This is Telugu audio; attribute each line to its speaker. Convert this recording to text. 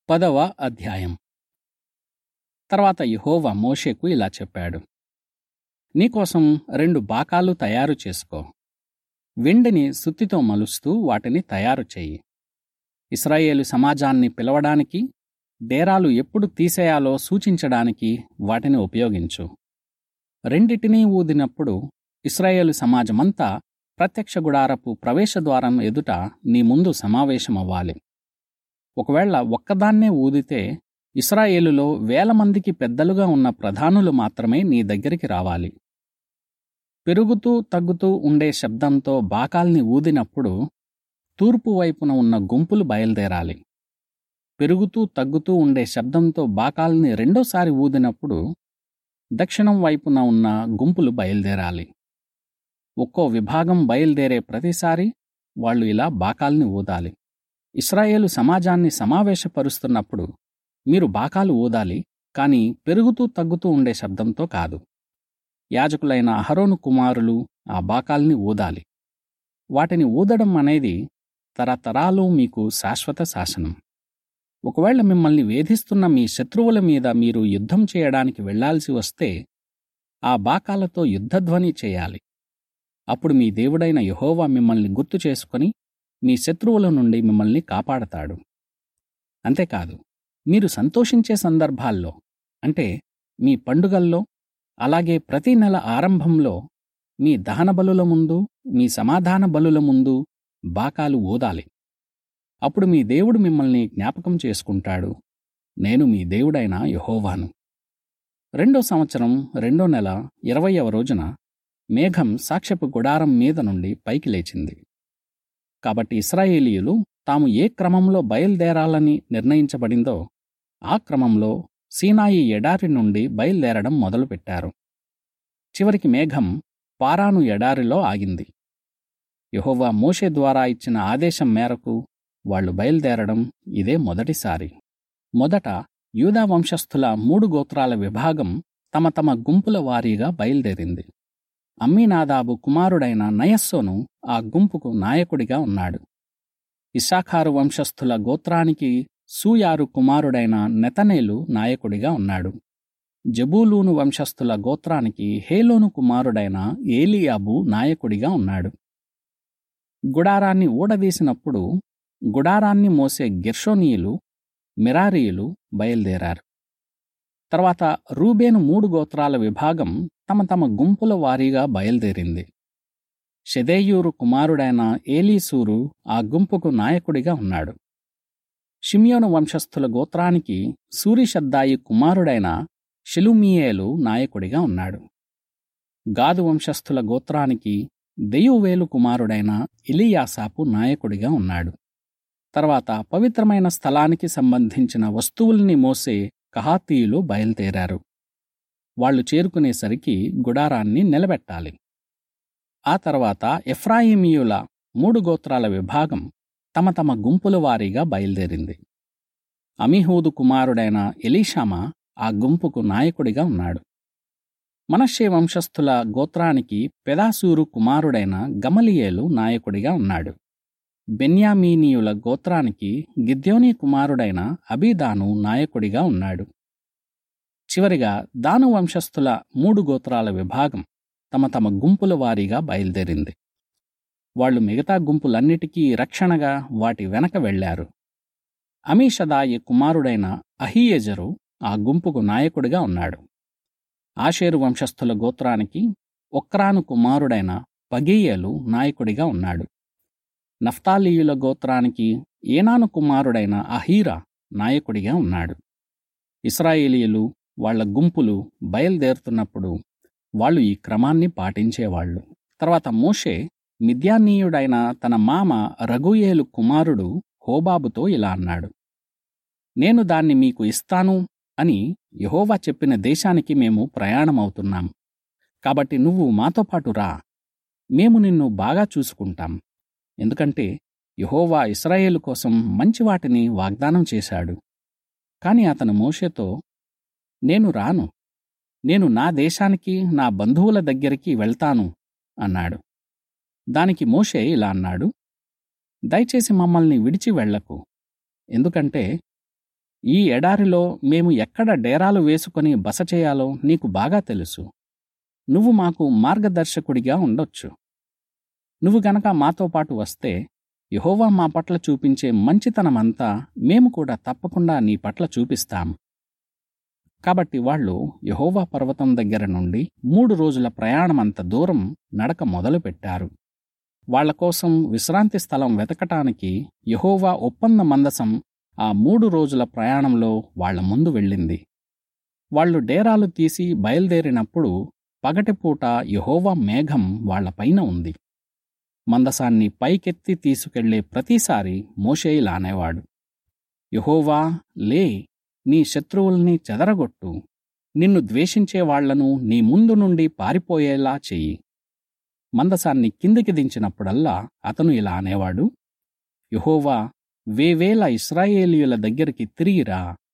Speaker 1: పదవ అధ్యాయం తర్వాత యెహోవా మోషేకు ఇలా చెప్పాడు నీకోసం రెండు బాకాలు తయారు చేసుకో వెండిని సుత్తితో మలుస్తూ వాటిని తయారు చెయ్యి ఇస్రాయేలు సమాజాన్ని పిలవడానికి డేరాలు ఎప్పుడు తీసేయాలో సూచించడానికి వాటిని ఉపయోగించు రెండిటినీ ఊదినప్పుడు ఇస్రాయేలు సమాజమంతా ప్రత్యక్ష గుడారపు ప్రవేశద్వారం ఎదుట నీ ముందు సమావేశమవ్వాలి ఒకవేళ ఒక్కదాన్నే ఊదితే ఇస్రాయేలులో వేల మందికి పెద్దలుగా ఉన్న ప్రధానులు మాత్రమే నీ దగ్గరికి రావాలి పెరుగుతూ తగ్గుతూ ఉండే శబ్దంతో బాకాల్ని ఊదినప్పుడు తూర్పు వైపున ఉన్న గుంపులు బయలుదేరాలి పెరుగుతూ తగ్గుతూ ఉండే శబ్దంతో బాకాల్ని రెండోసారి ఊదినప్పుడు దక్షిణం వైపున ఉన్న గుంపులు బయలుదేరాలి ఒక్కో విభాగం బయలుదేరే ప్రతిసారి వాళ్ళు ఇలా బాకాల్ని ఊదాలి ఇస్రాయేలు సమాజాన్ని సమావేశపరుస్తున్నప్పుడు మీరు బాకాలు ఊదాలి కానీ పెరుగుతూ తగ్గుతూ ఉండే శబ్దంతో కాదు యాజకులైన అహరోను కుమారులు ఆ బాకాల్ని ఊదాలి వాటిని ఊదడం అనేది తరతరాలు మీకు శాశ్వత శాసనం ఒకవేళ మిమ్మల్ని వేధిస్తున్న మీ శత్రువుల మీద మీరు యుద్ధం చేయడానికి వెళ్లాల్సి వస్తే ఆ బాకాలతో యుద్ధధ్వని చేయాలి అప్పుడు మీ దేవుడైన యెహోవా మిమ్మల్ని గుర్తు చేసుకొని మీ శత్రువుల నుండి మిమ్మల్ని కాపాడతాడు అంతేకాదు మీరు సంతోషించే సందర్భాల్లో అంటే మీ పండుగల్లో అలాగే ప్రతి నెల ఆరంభంలో మీ దహన బలుల ముందు మీ సమాధాన బలుల ముందు బాకాలు ఊదాలి అప్పుడు మీ దేవుడు మిమ్మల్ని జ్ఞాపకం చేసుకుంటాడు నేను మీ దేవుడైన యహోవాను రెండో సంవత్సరం రెండో నెల ఇరవయవ రోజున మేఘం సాక్ష్యపు గుడారం మీద నుండి పైకి లేచింది కాబట్టి ఇస్రాయేలీయులు తాము ఏ క్రమంలో బయలుదేరాలని నిర్ణయించబడిందో ఆ క్రమంలో సీనాయి ఎడారి నుండి బయలుదేరడం మొదలుపెట్టారు చివరికి మేఘం పారాను ఎడారిలో ఆగింది యెహోవా మోషే ద్వారా ఇచ్చిన ఆదేశం మేరకు వాళ్లు బయలుదేరడం ఇదే మొదటిసారి మొదట యూదా వంశస్థుల మూడు గోత్రాల విభాగం తమ తమ గుంపుల వారీగా బయలుదేరింది అమ్మీనాదాబు కుమారుడైన నయస్సోను ఆ గుంపుకు నాయకుడిగా ఉన్నాడు ఇషాఖారు వంశస్థుల గోత్రానికి సూయారు కుమారుడైన నెతనేలు నాయకుడిగా ఉన్నాడు జబూలూను వంశస్థుల గోత్రానికి హేలోను కుమారుడైన ఏలియాబు నాయకుడిగా ఉన్నాడు గుడారాన్ని ఊడదీసినప్పుడు గుడారాన్ని మోసే గిర్షోనీయులు మిరారీయులు బయలుదేరారు తర్వాత రూబేను మూడు గోత్రాల విభాగం తమ తమ గుంపుల వారీగా బయలుదేరింది షెదేయూరు కుమారుడైన ఏలీసూరు ఆ గుంపుకు నాయకుడిగా ఉన్నాడు షిమియోను వంశస్థుల గోత్రానికి సూరిషద్దాయి కుమారుడైన షెలుమియేలు నాయకుడిగా ఉన్నాడు గాదు వంశస్థుల గోత్రానికి దెయువేలు కుమారుడైన ఇలియాసాపు నాయకుడిగా ఉన్నాడు తర్వాత పవిత్రమైన స్థలానికి సంబంధించిన వస్తువుల్ని మోసే కహాతీయులు బయలుదేరారు వాళ్లు చేరుకునేసరికి గుడారాన్ని నిలబెట్టాలి ఆ తర్వాత ఎఫ్రాయిమీయుల మూడు గోత్రాల విభాగం తమ తమ గుంపుల వారీగా బయలుదేరింది అమీహూదు కుమారుడైన ఎలీషామా ఆ గుంపుకు నాయకుడిగా ఉన్నాడు మనషే వంశస్థుల గోత్రానికి పెదాసూరు కుమారుడైన గమలియేలు నాయకుడిగా ఉన్నాడు బెన్యామీనీయుల గోత్రానికి గిద్యోని కుమారుడైన అబీదాను నాయకుడిగా ఉన్నాడు చివరిగా దాను వంశస్థుల మూడు గోత్రాల విభాగం తమ తమ గుంపుల వారీగా బయలుదేరింది వాళ్లు మిగతా గుంపులన్నిటికీ రక్షణగా వాటి వెనక వెళ్లారు అమీషదాయి కుమారుడైన అహీయజరు ఆ గుంపుకు నాయకుడిగా ఉన్నాడు ఆషేరు వంశస్థుల గోత్రానికి ఒక్రాను కుమారుడైన పగీయేలు నాయకుడిగా ఉన్నాడు నఫ్తాలీయుల గోత్రానికి ఏనాను కుమారుడైన అహీరా నాయకుడిగా ఉన్నాడు ఇస్రాయేలీయులు వాళ్ల గుంపులు బయలుదేరుతున్నప్పుడు వాళ్ళు ఈ క్రమాన్ని పాటించేవాళ్లు తర్వాత మోషే మిద్యానీయుడైన తన మామ రఘుయేలు కుమారుడు హోబాబుతో ఇలా అన్నాడు నేను దాన్ని మీకు ఇస్తాను అని యహోవా చెప్పిన దేశానికి మేము ప్రయాణమవుతున్నాం కాబట్టి నువ్వు మాతో పాటు రా మేము నిన్ను బాగా చూసుకుంటాం ఎందుకంటే యహోవా ఇస్రాయేలు కోసం మంచి వాటిని వాగ్దానం చేశాడు కాని అతను మోషేతో నేను రాను నేను నా దేశానికి నా బంధువుల దగ్గరికి వెళ్తాను అన్నాడు దానికి మోషే ఇలా అన్నాడు దయచేసి మమ్మల్ని విడిచి వెళ్లకు ఎందుకంటే ఈ ఎడారిలో మేము ఎక్కడ డేరాలు వేసుకొని బస చేయాలో నీకు బాగా తెలుసు నువ్వు మాకు మార్గదర్శకుడిగా ఉండొచ్చు నువ్వు గనక మాతో పాటు వస్తే యహోవా మా పట్ల చూపించే మంచితనమంతా మేము కూడా తప్పకుండా నీ పట్ల చూపిస్తాం కాబట్టి వాళ్ళు యహోవా పర్వతం దగ్గర నుండి మూడు రోజుల ప్రయాణమంత దూరం నడక మొదలుపెట్టారు వాళ్ల కోసం విశ్రాంతి స్థలం వెతకటానికి యహోవా ఒప్పంద మందసం ఆ మూడు రోజుల ప్రయాణంలో వాళ్ల ముందు వెళ్ళింది వాళ్ళు డేరాలు తీసి బయలుదేరినప్పుడు పగటిపూట యహోవా మేఘం వాళ్లపైన ఉంది మందసాన్ని పైకెత్తి తీసుకెళ్లే ప్రతిసారి మోషే ఇలా అనేవాడు యహోవా లే నీ శత్రువుల్ని చెదరగొట్టు నిన్ను ద్వేషించే వాళ్లను నీ ముందు నుండి పారిపోయేలా చెయ్యి మందసాన్ని కిందికి దించినప్పుడల్లా అతను ఇలా అనేవాడు యహోవా వేవేల ఇస్రాయేలీయుల దగ్గరికి తిరిగిరా